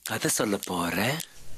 கதை சொல்ல போறேன்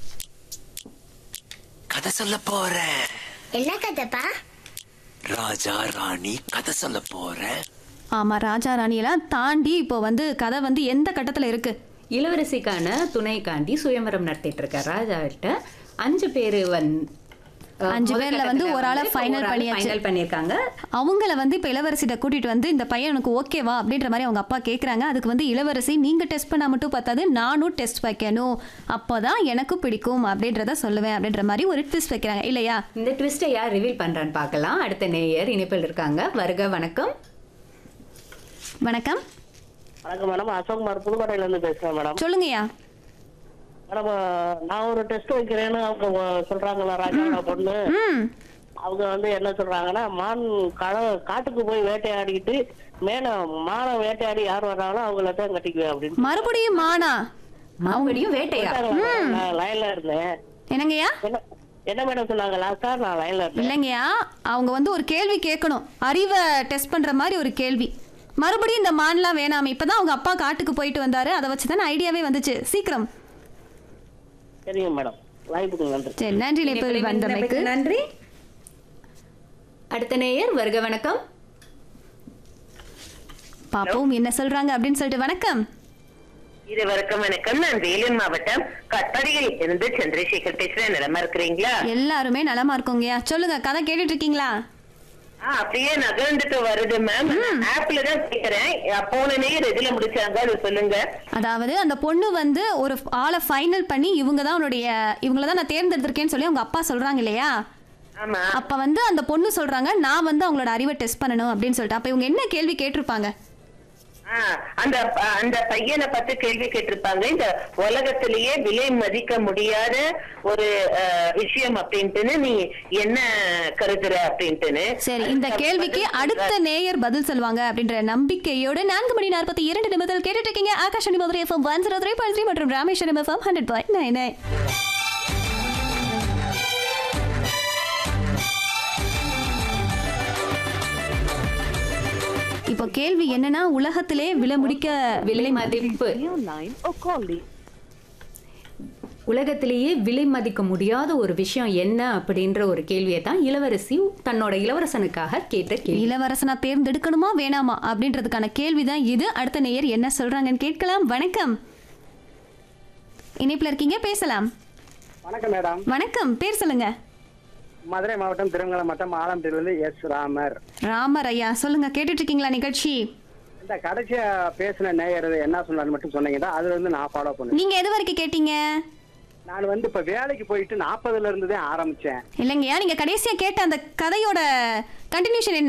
கதை சொல்ல போறேன் என்ன கதைப்பா ராஜா ராணி கதை சொல்ல போறேன் ஆமா ராஜா ராணியெல்லாம் தாண்டி இப்போ வந்து கதை வந்து எந்த கட்டத்துல இருக்கு இளவரசிக்கான துணைக்காண்டி சுயம்பரம் நடத்திட்டு இருக்கார் ராஜாவிட்ட அஞ்சு பேரு வந் அஹ், அஞ்சு முதல் பேர்ல வந்து கட்டத்துல ஒரு ஆளை வந்து இப்போ final ஒரு ஆளை பண்ணியாச்சு. final பண்ணியிருக்காங்க அவங்கள வந்து இப்போ இளவரசிட்ட கூட்டிட்டு வந்து இந்த பையன் எனக்கு ஓகேவா அப்படின்ற மாதிரி அவங்க அப்பா கேட்குறாங்க அதுக்கு வந்து இளவரசி நீங்க டெஸ்ட் பண்ணா மட்டும் பார்த்தாது நானும் டெஸ்ட் வைக்கணும் அப்போதான் எனக்கு பிடிக்கும் அப்படின்றத சொல்லுவேன் அப்படின்ற மாதிரி ஒரு ட்விஸ்ட் வைக்கிறாங்க இல்லையா இந்த ட்விஸ்ட்டை யார் ரிவீல் பண்றான்னு பார்க்கலாம் அடுத்த நேயர் இணைப்பில் இருக்காங்க வருக வணக்கம் வணக்கம் வணக்கம் மேடம் அசோக்குமார் புதுக்கோட்டையில இருந்து பேசுறேன் மேடம் சொல்லுங்கய்யா மேடம் நான் ஒரு டெஸ்ட் வைக்கிறேன்னு அவங்க சொல்றாங்களா ராஜாவோட பொண்ணு ம் அவங்க வந்து என்ன சொல்றாங்கன்னா மான் கள காட்டுக்கு போய் வேட்டையாடிக்கிட்டு மேல மானை வேட்டையாடி யார் வர்றாங்களோ அவங்கள தான் கட்டிக்குவேன் அப்படின்னு மறுபடியும் மானா மறுபடியும் வேட்டையா சொல்லிட்டாங்களா? நான் லைன்ல இருந்தேன் என்னங்கய்யா என்ன என்ன மேடம் சொன்னாங்க லாஸ்டா நான் லைன்ல இருந்தேன் இல்லைங்கய்யா அவங்க வந்து ஒரு கேள்வி கேட்கணும் அறிவை டெஸ்ட் பண்ற மாதிரி ஒரு கேள்வி மறுபடியும் இந்த மான்லாம் வேணாமே இப்பதான் அவங்க அப்பா காட்டுக்கு போயிட்டு வந்தாரு அதை வச்சு தானே ஐடியாவே வந்துச்சு சீக்கிரம் சரிங்க மேடம் வாய்ப்புக்கு நன்றி சரி நன்றி இணைப்பில் வந்தமைக்கு நன்றி அடுத்த நேயர் வருக வணக்கம் பாப்போம் என்ன சொல்றாங்க அப்படின்னு சொல்லிட்டு வணக்கம் இருவருக்கும் வணக்கம் நான் வேலூர் மாவட்டம் கட்பாடியில் இருந்து சந்திரசேகர் பேசுறேன் நிலமா இருக்கிறீங்களா எல்லாருமே நலமா இருக்கோங்கய்யா சொல்லுங்க கதை கேட்டுட்டு இருக்கீங்களா ஆ, அப்படியே நகர்ந்துட்டு வருது மேம் ஆப்ல தான் கேக்குறேன் போன நேர் எதுல முடிச்சாங்க அது சொல்லுங்க அதாவது அந்த பொண்ணு வந்து ஒரு ஆளை ஃபைனல் பண்ணி இவங்க தான் உன்னுடைய இவங்கள தான் நான் தேர்ந்தெடுத்திருக்கேன்னு சொல்லி அவங்க அப்பா சொல்றாங்க இல்லையா ஆமா அப்ப வந்து அந்த பொண்ணு சொல்றாங்க நான் வந்து அவங்களோட அறிவை டெஸ்ட் பண்ணணும் அப்படின்னு சொல்லிட்டு அப்ப இவங்க என்ன கேள்வி கேட்டிருப்பாங்க ஆ, அந்த அந்த பையனை பத்தி கேள்வி கேட்டிருப்பாங்க இந்த உலகத்திலேயே விலை மதிக்க முடியாத ஒரு அஹ், விஷயம் அப்படின்ட்டுன்னு நீ என்ன கருதுற அப்படின்ட்டுன்னு சரி இந்த கேள்விக்கு அடுத்த நேயர் பதில் சொல்லுவாங்க அப்படின்ற நம்பிக்கையோட நான்கு மணி நாற்பத்தி இரண்டு நிமிடத்தில் கேட்டுட்டு இருக்கீங்க Akash Madurai FM one zero three point three மற்றும் Rameswaram FM hundred point nine nine இப்போ கேள்வி என்னன்னா உலகத்திலே விலை முடிக்க விலை மதிப்பு உலகத்திலேயே விலை மதிக்க முடியாத ஒரு விஷயம் என்ன அப்படின்ற ஒரு கேள்வியை தான் இளவரசி தன்னோட இளவரசனுக்காக கேட்ட கேள்வி இளவரசனா தேர்ந்தெடுக்கணுமா வேணாமா அப்படின்றதுக்கான கேள்விதான் இது அடுத்த நேயர் என்ன சொல்றாங்கன்னு கேட்கலாம் வணக்கம் இணைப்புல இருக்கீங்க பேசலாம் வணக்கம் மேடம் வணக்கம் பேர் சொல்லுங்க மதுரை மாவட்டம் திருமங்கலம் மட்டம் ஆலம்பட்டியிலிருந்து எஸ் ராமர் ராமர் ஐயா சொல்லுங்க கேட்டுட்டு இருக்கீங்களா நிகழ்ச்சி இந்த கடைசியா பேசின நேயர் என்ன சொன்னாரு மட்டும் சொன்னீங்கன்னா அதுல இருந்து நான் ஃபாலோ பண்ணுவேன் நீங்க எது வரைக்கும் கேட்டீங்க நான் வந்து இப்ப வேலைக்கு போயிட்டு நாற்பதுல இருந்து தான் ஆரம்பிச்சேன் இல்லைங்கய்யா நீங்க கடைசியா கேட்ட அந்த கதையோட கண்டினியூஷன் என்ன